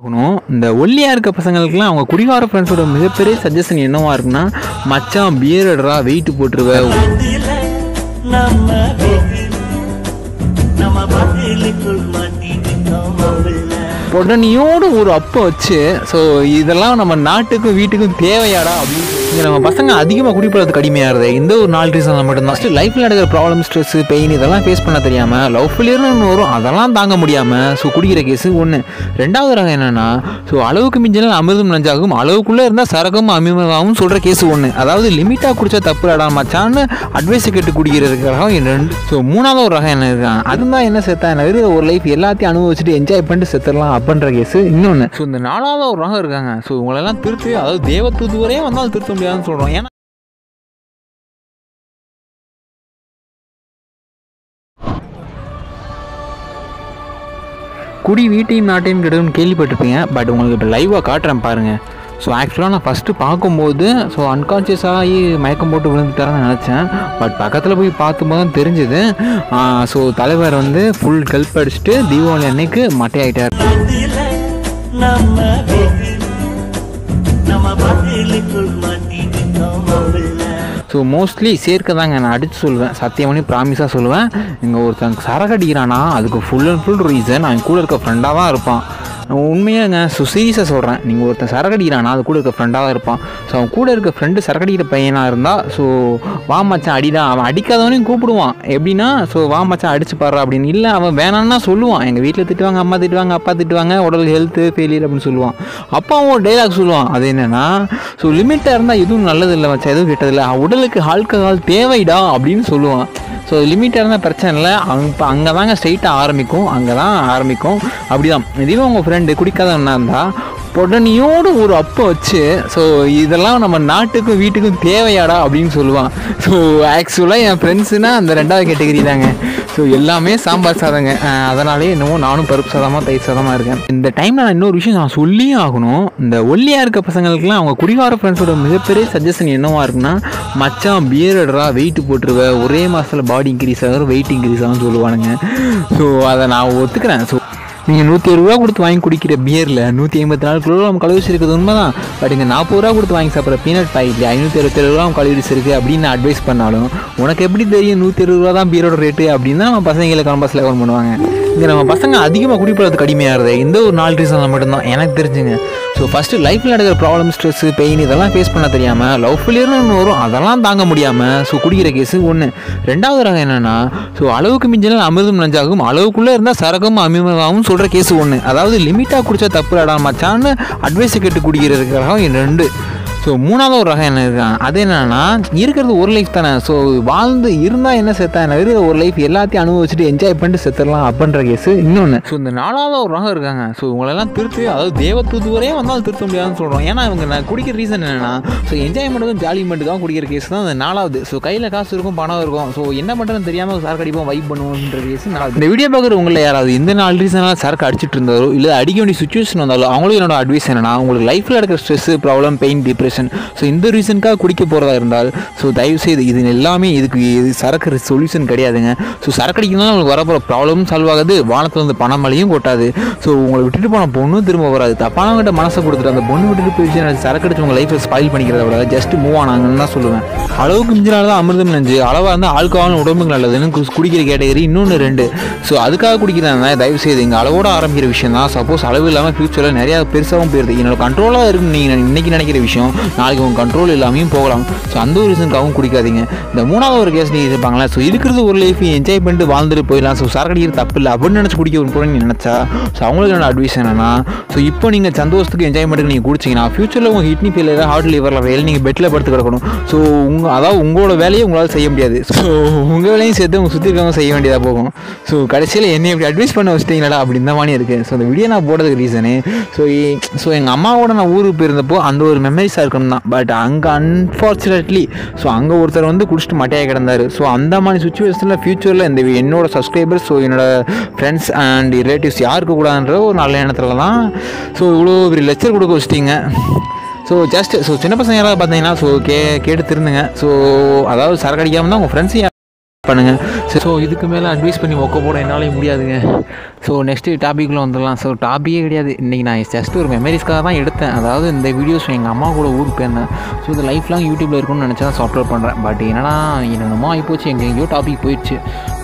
இருக்கணும் இந்த ஒல்லியாக இருக்க பசங்களுக்குலாம் அவங்க குடிகார ஃப்ரெண்ட்ஸோட மிகப்பெரிய சஜஷன் என்னவா இருக்குன்னா மச்சான் பியர்டா வெயிட் போட்டுருவ பதில நம்ம வெகு நம்ம பதிலுக்குள் மாட்டிக்கிட்டோம் மாப்பிள்ள உடனேயோடு ஒரு அப்போ வச்சு ஸோ இதெல்லாம் நம்ம நாட்டுக்கும் வீட்டுக்கும் தேவையாடா அப்படின்னு இங்கே நம்ம பசங்க அதிகமாக குடிப்பழத்துக்கு அடிமையாகிறது இந்த ஒரு நாலு ரீசனில் மட்டும்தான் ஃபஸ்ட்டு லைஃப்பில் நடக்கிற ப்ராப்ளம் ஸ்ட்ரெஸ் பெயின் இதெல்லாம் ஃபேஸ் பண்ண தெரியாமல் லவ் ஃபெயிலியர்னு ஒன்று வரும் அதெல்லாம் தாங்க முடியாமல் ஸோ குடிக்கிற கேஸு ஒன்று ரெண்டாவது ரகம் என்னென்னா ஸோ அளவுக்கு மிஞ்சினால் அமிர்தம் நஞ்சாகும் அளவுக்குள்ளே இருந்தால் சரகம் அமிர்தமாகவும் சொல்கிற கேஸ் ஒன்று அதாவது லிமிட்டாக குடிச்சா தப்பு இடம் மச்சான்னு அட்வைஸ் கேட்டு குடிக்கிறதுக்கு ரகம் இந்த ரெண்டு ஸோ மூணாவது ஒரு ரகம் என்ன இருக்கான் அதுதான் என்ன செத்தா என்ன இருக்கிற ஒரு லைஃப் எல்லாத்தையும் அனுபவிச்சுட்டு என்ஜாய் பண்ணிட்டு செத்துடலாம் அப்படின்ற கேஸ் இன்னொன்று ஸோ இந்த நாலாவது ஒரு ரகம் இருக்காங்க ஸோ இவங்களெல்லாம் திருத்தி அதாவது தேவ தூதுவரே வந்தாலும் திருத்த முடியாதுன்னு சொல்கிறோம் ஏன்னா குடி வீட்டையும் நாட்டையும் கெடுன்னு கேள்விப்பட்டிருப்பீங்க பட் உங்களுக்கு இப்போ லைவாக காட்டுறேன் பாருங்கள் ஸோ ஆக்சுவலாக நான் ஃபஸ்ட்டு பார்க்கும்போது ஸோ அன்கான்ஷியஸ் ஆகி மயக்கம் போட்டு விழுந்துட்டாரன்னு நினச்சேன் பட் பக்கத்தில் போய் பார்க்கும்போது தான் தெரிஞ்சுது ஸோ தலைவர் வந்து ஃபுல் கல்ப் அடிச்சுட்டு தீபாவளி அன்னைக்கு மட்டையாயிட்டார் பதில நம்ம வெகு நம்ம பதிலுக்குள் மாட்டிக்கிட்டோம் மாப்பிள்ள ஸோ மோஸ்ட்லி சேர்க்க தாங்க நான் அடித்து சொல்லுவேன் சத்தியம் பண்ணி ப்ராமிஸாக சொல்லுவேன் இங்கே ஒருத்தன் சரக்கு அடிக்கிறானா அதுக்கு ஃபுல் அண்ட் ஃபுல் ரீசன் அவன் கூட இருக்க ஃப்ரெண்டாக தான் இருப்பான் உண்மையாங்க ஸோ சீரியஸாக சொல்கிறேன் நீங்கள் ஒருத்தன் சரக்கு அடிக்கிறானா அது கூட இருக்க ஃப்ரெண்டாக தான் இருப்பான் ஸோ அவன் கூட இருக்க ஃப்ரெண்டு சரக்கு அடிக்கிற பையனாக இருந்தால் ஸோ வா மச்சான் அடிடா அவன் அடிக்காதவனையும் கூப்பிடுவான் எப்படின்னா ஸோ வா மச்சான் அடிச்சு பாடுறா அப்படின்னு இல்லை அவன் வேணான்னா சொல்லுவான் எங்கள் வீட்டில் திட்டுவாங்க அம்மா திட்டுவாங்க அப்பா திட்டுவாங்க உடல் ஹெல்த்து ஃபெயிலியர் அப்படின்னு சொல்லுவான் அப்பா அவன் ஒரு டைலாக் சொல்லுவான் அது என்னன்னா ஸோ லிமிட்டாக இருந்தால் எதுவும் நல்லது இல்லை மச்சான் எதுவும் கெட்டதில்லை உடலுக்கு ஆல்கஹால் தேவைடா அப்படின்னு சொல்லுவான் ஸோ லிமிட்டாக இருந்தால் பிரச்சனை இல்லை அங்கே இப்போ அங்கே தாங்க ஸ்ட்ரைட்டாக ஆரம்பிக்கும் அங்கே தான் ஆரம்பிக்கும் அப்படி தான் இதுவே உங்கள் ஃப்ரெண்டு குடிக்காதவனா இருந்தால் உடனேயோடு ஒரு அப்போ வச்சு ஸோ இதெல்லாம் நம்ம நாட்டுக்கும் வீட்டுக்கும் தேவையாடா அப்படின்னு சொல்லுவான் ஸோ ஆக்சுவலாக என் ஃப்ரெண்ட்ஸுனா அந்த ரெண்டாவது கேட்டகரி தாங்க ஸோ எல்லாமே சாம்பார் சாதங்க அஹ் அதனாலே என்னமோ நானும் பருப்பு சாதமாக தயிர் சாதமாக இருக்கேன் இந்த டைமில் நான் இன்னொரு விஷயம் நான் சொல்லியே ஆகணும் இந்த ஒல்லியாக இருக்க பசங்களுக்குலாம் அவங்க குடிகார ஃப்ரெண்ட்ஸோட மிகப்பெரிய சஜஷன் என்னவா இருக்குன்னா மச்சான் பியர்டா வெயிட் போட்டுருவ ஒரே மாதத்தில் பாடி இன்க்ரீஸ் ஆகும் வெயிட் இன்க்ரீஸ் ஆகும்னு சொல்லுவானுங்க ஸோ அதை நான் ஒத்துக்கிறேன் ஸோ நீங்கள் நூற்றி ஒரு ரூபா கொடுத்து வாங்கி குடிக்கிற பியரில் நூற்றி ஐம்பத்தி நாலு கிலோகிராம் கலோரிஸ் இருக்குது உண்மை தான் பட் இங்கே நாற்பது ரூபா கொடுத்து வாங்கி சாப்பிட்ற பீனட் பாக்கெட்டில் ஐநூற்றி அறுபத்தேழு கிராம் கலோரிஸ் இருக்குது அப்படின்னு நான் அட்வைஸ் பண்ணாலும் உனக்கு எப்படி தெரியும் நூற்றி இருபது ரூபா தான் பியரோட ரேட்டு அப்படின்னு தான் நம்ம பசங்களை கம்பஸில் கவர் பண்ணுவாங்க இங்கே நம்ம பசங்க அதிகமாக குடிப்பழத்துக்கு அடிமையாகிறது இந்த ஒரு நாலு ரீசனில் மட்டும்தான் எனக்கு தெரிஞ்சுங்க ஸோ ஃபஸ்ட்டு லைஃப்பில் நடக்கிற ப்ராப்ளம் ஸ்ட்ரெஸ் பெயின் இதெல்லாம் ஃபேஸ் பண்ண தெரியாமல் லவ் ஃபெயிலியர்னு ஒன்று வரும் அதெல்லாம் தாங்க முடியாமல் ஸோ குடிக்கிற கேஸு ஒன்று ரெண்டாவது ரகம் என்னென்னா ஸோ அளவுக்கு மிஞ்சினால் அமிர்தம் நஞ்சாகும் அளவுக்குள்ளே இருந்தால் சரகம் அமிர்தமாகவும் சொல்கிற கேஸ் ஒன்று அதாவது லிமிட்டாக குடிச்சா தப்பு இடாம மச்சான்னு அட்வைஸை கேட்டு குடிக்கிறதுக்கு ரகம் இந்த ரெண்டு ஸோ மூணாவது ஒரு ரகம் என்ன இருக்கான் அது என்னன்னா இருக்கிறது ஒரு லைஃப் தானே ஸோ வாழ்ந்து இருந்தால் என்ன செத்தா என்ன இருக்கிற ஒரு லைஃப் எல்லாத்தையும் அனுபவிச்சுட்டு என்ஜாய் பண்ணிட்டு செத்துடலாம் அப்படின்ற கேஸு இன்னொன்று ஸோ இந்த நாலாவது ஒரு ரகம் இருக்காங்க ஸோ இவங்களெல்லாம் திருத்தி அதாவது தேவ தூதுவரே வந்தாலும் திருத்த முடியாதுன்னு சொல்கிறோம் ஏன்னா இவங்க நான் குடிக்கிற ரீசன் என்னன்னா ஸோ என்ஜாய்மெண்ட்டுக்கும் ஜாலிமெண்ட்டுக்கும் குடிக்கிற கேஸ் தான் அந்த நாலாவது ஸோ கையில் காசு இருக்கும் பணம் இருக்கும் ஸோ என்ன பண்ணுறதுன்னு தெரியாமல் சரக்கு அடிப்போம் வைப் பண்ணுவோன்ற கேஸ் நாலாவது இந்த வீடியோ பார்க்குற உங்களில் யாராவது இந்த நாலு ரீசனால் சரக்கு அடிச்சிட்டு இருந்தாரோ இல்லை அடிக்க வேண்டிய சுச்சுவேஷன் வந்தாலும் அவங்களுக்கு என்னோட அட்வைஸ் என்னன்னா உங்களுக்கு லைஃப்பில் நடக்கிற stress problem pain depression so இந்த ரீசனுக்காக குடிக்க போகிறதா இருந்தால் ஸோ தயவுசெய்து இது எல்லாமே இதுக்கு இது சரக்கு சொல்யூஷன் கிடையாதுங்க ஸோ சரக்கு அடிக்கணும்னா உங்களுக்கு வரப்போகிற ப்ராப்ளமும் சால்வ் ஆகாது வானத்தில் வந்து பணம் மழையும் கொட்டாது ஸோ உங்களை விட்டுட்டு போன பொண்ணும் திரும்ப வராது தப்பானவங்கிட்ட மனசை கொடுத்துட்டு அந்த பொண்ணு விட்டுட்டு போய் சரக்கு அடிச்சு உங்கள் லைஃப்பை ஸ்பாயில் பண்ணிக்கிறத விட ஜஸ்ட் மூவ் ஆனாங்கன்னு தான் சொல்லுவேன் அளவுக்கு மிஞ்சினால தான் அமிர்தம் நஞ்சு அளவாக இருந்தால் ஆல்கஹால் உடம்புக்கு நல்லதுன்னு கு- குடிக்கிற கேட்டகரி இன்னொன்று ரெண்டு ஸோ அதுக்காக குடிக்கிறாங்க தயவு செய்து இங்கே அளவோட ஆரம்பிக்கிற விஷயம் தான் சப்போஸ் அளவு இல்லாமல் ஃபியூச்சரில் நிறையா பெருசாகவும் போயிருது என்னோட கண்ட்ரோலாக இருக்குன்னு நீங்கள் இன்னைக்கு நினைக்கிற விஷயம் நாளைக்கு உங்கள் கண்ட்ரோல் இல்லாமையும் போகலாம் ஸோ அந்த ஒரு ரீசனுக்காகவும் குடிக்காதீங்க இந்த மூணாவது ஒரு கேஸ் நீங்கள் இருப்பாங்களா ஸோ இருக்கிறது ஒரு லைஃப் என்ஜாய் பண்ணிட்டு வாழ்ந்துட்டு போயிடலாம் ஸோ சரக்கு அடிக்கிறது தப்பு இல்லை அப்படின்னு நினச்சி குடிக்க ஒரு நீ நினச்சா ஸோ அவங்களுக்கு என்னோட அட்வைஸ் என்னன்னா ஸோ இப்போ நீங்கள் சந்தோஷத்துக்கு என்ஜாய்மெண்ட்டுக்கு நீங்கள் குடிச்சிங்கன்னா ஃபியூச்சரில் உங்கள் கிட்னி ஃபெயிலியர் ஹார்ட் லிவரில் ஃபெயில் நீங்கள் பெட்டில் படுத்து கிடக்கணும் ஸோ உங்கள் அதாவது உங்களோட வேலையை உங்களால் செய்ய முடியாது ஸோ உங்கள் வேலையும் சேர்த்து உங்கள் சுற்றி இருக்கவங்க செய்ய வேண்டியதாக போகும் ஸோ கடைசியில் என்னை இப்படி அட்வைஸ் பண்ண வச்சிட்டீங்களா அப்படி இந்த மாதிரி இருக்குது ஸோ இந்த வீடியோ நான் போடுறதுக்கு ரீசனு ஸோ ஸோ எங்கள் அம்மாவோட நான் ஊருக்கு போயிருந்தப்போ அந்த ஒரு மெமரிஸாக இருக்கணும் தான் பட் அங்கே அன்ஃபார்ச்சுனேட்லி ஸோ அங்கே ஒருத்தர் வந்து குடிச்சிட்டு மட்டையாக கிடந்தார் ஸோ அந்த மாதிரி சுச்சுவேஷனில் ஃப்யூச்சரில் இந்த என்னோட சப்ஸ்கிரைபர்ஸ் ஸோ என்னோட ஃப்ரெண்ட்ஸ் அண்ட் ரிலேட்டிவ்ஸ் யாருக்கு கூடாதுன்ற ஒரு நல்ல எண்ணத்தில் தான் ஸோ இவ்வளோ பெரிய லெக்சர் கொடுக்க வச்சிட்டீங்க ஸோ ஜஸ்ட் ஸோ சின்ன பசங்க யாராவது பார்த்தீங்கன்னா ஸோ கே கேட்டு திருந்துங்க ஸோ அதாவது சரக்கு அடிக்காமல் தான் உங்கள் ஃப்ரெண்ட்ஸையும் பண்ணுங்கள் ஸோ இதுக்கு மேலே அட்வைஸ் பண்ணி ஒக்க போட என்னாலே முடியாதுங்க ஸோ நெக்ஸ்ட்டு டாபிக்ல வந்துடலாம் ஸோ டாப்பிக்கே கிடையாது இன்றைக்கி நான் ஜஸ்ட் ஒரு மெமரிஸ்க்காக தான் எடுத்தேன் அதாவது இந்த வீடியோஸ் எங்கள் அம்மா கூட ஊருக்கு போயிருந்தேன் ஸோ இது லைஃப் லாங் யூடியூப்பில் இருக்கும்னு நினச்சா தான் அப்லோட் பண்ணுறேன் பட் என்னன்னா என்னென்னமோ ஆகிப்போச்சு எங்கே எங்கேயோ டாபிக் போயிடுச்சு